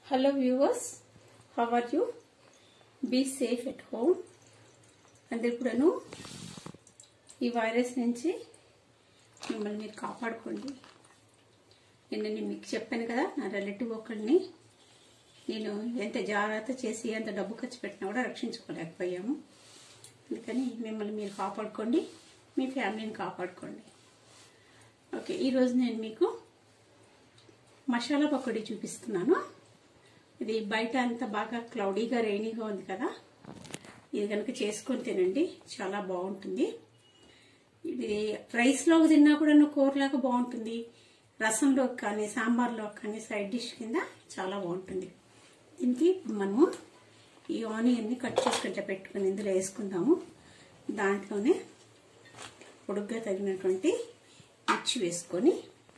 hello viewers how are you be safe at home అందరు కూడాను ఈ వైరస్ నుంచి మిమ్మల్ని మీరు కాపాడుకోండి నిన్న నేను మీకు చెప్పాను కదా నా రిలేటివ్ ఒకరిని నేను ఎంత జాగ్రత్త చేసి ఎంత డబ్బు ఖర్చు పెట్టినా కూడా రక్షించుకోలేకపోయాము అందుకని మిమ్మల్ని మీరు కాపాడుకోండి మీ ఫ్యామిలీని కాపాడుకోండి ఓకే ఈరోజు నేను మీకు మసాలా పకోడీ చూపిస్తున్నాను ఇది బయట అంతా బాగా క్లౌడీగా రైనీగా ఉంది కదా ఇది కనుక చేసుకొని తినండి చాలా బాగుంటుంది ఇది రైస్లో తిన్నా కూడా కూరలాగా బాగుంటుంది రసంలోకి కానీ సాంబార్లోకి కానీ సైడ్ డిష్ కింద చాలా బాగుంటుంది దీనికి మనము ఈ ఆనియన్ని కట్ చేసుకుంటే పెట్టుకుని ఇందులో వేసుకుందాము దాంట్లోనే పొడుగ్గా తగినటువంటి మిర్చి వేసుకొని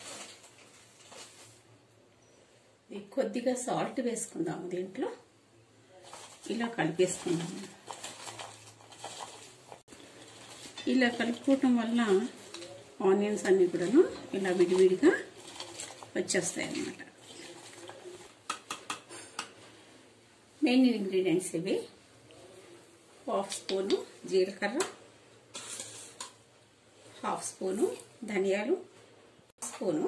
కొద్దిగా సాల్ట్ వేసుకుందాము దీంట్లో ఇలా కలిపేసుకుందాము ఇలా కలుపుకోవటం వల్ల ఆనియన్స్ అన్నీ కూడాను ఇలా విడివిడిగా వచ్చేస్తాయి అన్నమాట మెయిన్ ఇంగ్రీడియంట్స్ ఇవి హాఫ్ స్పూను జీలకర్ర హాఫ్ స్పూను ధనియాలు స్పూను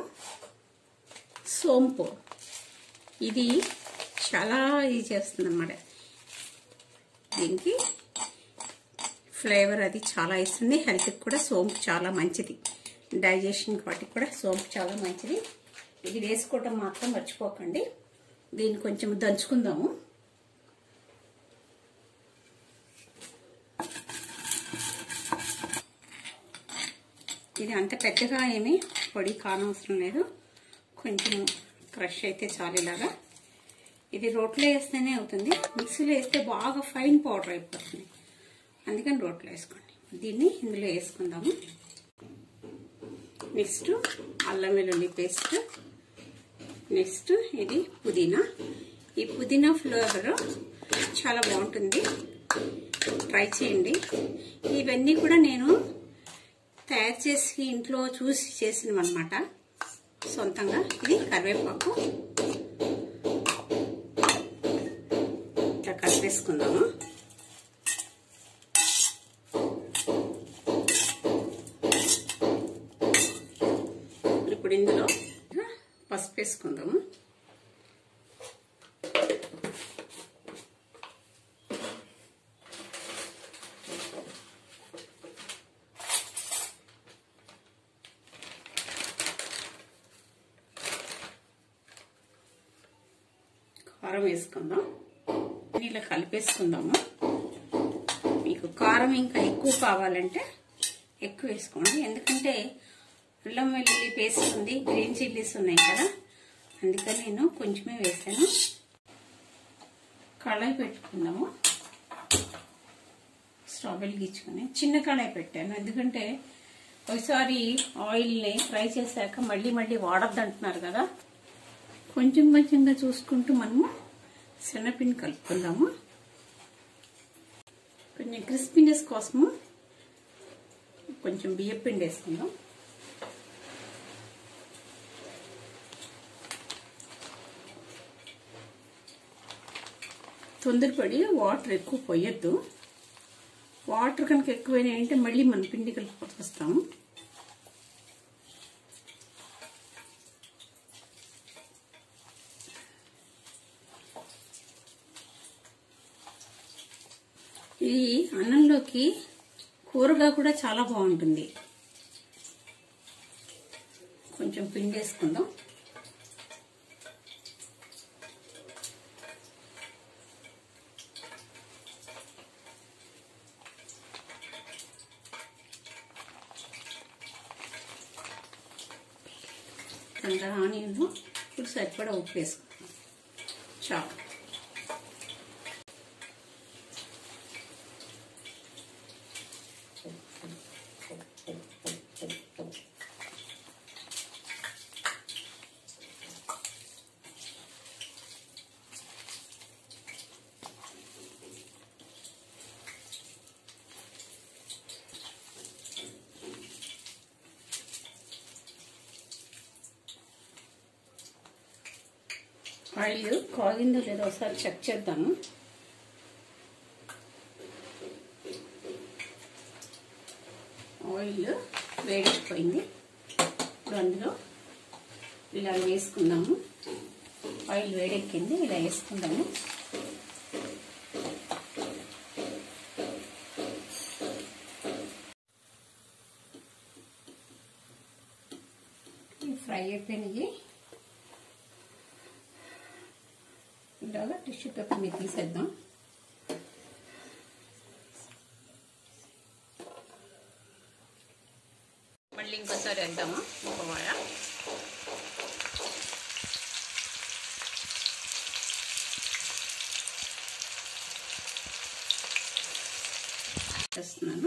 సోంపు ఇది చాలా ఇది చేస్తుంది అన్నమాట దీనికి ఫ్లేవర్ అది చాలా ఇస్తుంది హెల్త్కి కూడా సోంపు చాలా మంచిది డైజెషన్ వాటికి కూడా సోంపు చాలా మంచిది ఇది వేసుకోవటం మాత్రం మర్చిపోకండి దీన్ని కొంచెం దంచుకుందాము ఇది అంత పెద్దగా ఏమీ పొడి కానవసరం లేదు కొంచెం క్రష్ అయితే చాలు ఇలాగా ఇది రోట్లో వేస్తేనే అవుతుంది మిక్సీలో వేస్తే బాగా ఫైన్ పౌడర్ అయిపోతుంది అందుకని రోట్లో వేసుకోండి దీన్ని ఇందులో వేసుకుందాము నెక్స్ట్ అల్లం వెల్లుల్లి పేస్ట్ నెక్స్ట్ ఇది పుదీనా ఈ పుదీనా ఫ్లేవర్ చాలా బాగుంటుంది ట్రై చేయండి ఇవన్నీ కూడా నేను తయారు చేసి ఇంట్లో చూసి చేసినవన్నమాట సొంతంగా ఇది కరివేపాకు ఇట్లా కలిపేసుకుందాము ఇప్పుడు ఇందులో పసుపు వేసుకుందాము కారం వేసుకుందాం ఇలా కలిపేసుకుందాము మీకు కారం ఇంకా ఎక్కువ కావాలంటే ఎక్కువ వేసుకోండి ఎందుకంటే అల్లం వెల్లుల్లి పేస్ట్ ఉంది గ్రీన్ చిల్లీస్ ఉన్నాయి కదా అందుకని నేను కొంచెమే వేసాను కళాయి పెట్టుకుందాము స్టవ్ వెలిగించుకొని చిన్న కళాయి పెట్టాను ఎందుకంటే ఒకసారి ఆయిల్ని ఫ్రై చేశాక మళ్ళీ మళ్ళీ వాడద్దు అంటున్నారు కదా కొంచెం కొంచెంగా చూసుకుంటూ మనము శనగపిండి కలుపుకుందాము కొంచెం క్రిస్పీనెస్ కోసము కొంచెం బియ్యపిండి వేసుకుందాం తొందరపడి వాటర్ ఎక్కువ పోయొద్దు వాటర్ కనుక ఎక్కువైనాయంటే మళ్ళీ మనం పిండి కలిపి వస్తాము ఇది అన్నంలోకి కూరగా కూడా చాలా బాగుంటుంది కొంచెం పిండి వేసుకుందాం రెండు ఆనియన్లు ఇప్పుడు సరిపడా ఉప్పు వేసుకుందాం చాలు ఆయిల్ కాగిందో లేదో ఒకసారి చెక్ చేద్దాము ఆయిల్ వేడెక్కిపోయింది ఇప్పుడు అందులో ఇలా వేసుకుందాము ఆయిల్ వేడెక్కింది ఇలా వేసుకుందాము ఇవి ఫ్రై అయిపోయినాయి ఇలాగా టిష్యూ పేపర్ మీద తీసేద్దాం మళ్ళీ ఇంకోసారి వేద్దామా ఒక వాయ వేస్తున్నాను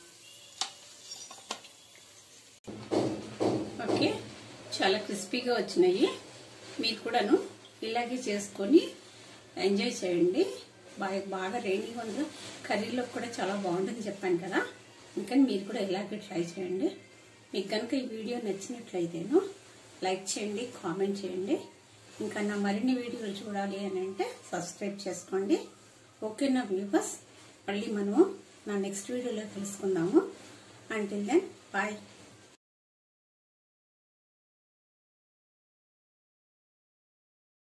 ఓకే చాలా క్రిస్పీగా వచ్చినాయి మీరు కూడాను ఇలాగే చేసుకొని ఎంజాయ్ చేయండి బాగా బాగా రైనింగ్ ఉంది కర్రీలో కూడా చాలా బాగుంటుంది చెప్పాను కదా ఇంకా మీరు కూడా ఇలాగే ట్రై చేయండి మీకు కనుక ఈ వీడియో నచ్చినట్లయితేను లైక్ చేయండి కామెంట్ చేయండి ఇంకా నా మరిన్ని వీడియోలు చూడాలి అని అంటే సబ్స్క్రైబ్ చేసుకోండి ఓకే నా వ్యూవర్స్ మళ్ళీ మనము నా నెక్స్ట్ వీడియోలో తెలుసుకుందాము అంటిల్ దెన్ బాయ్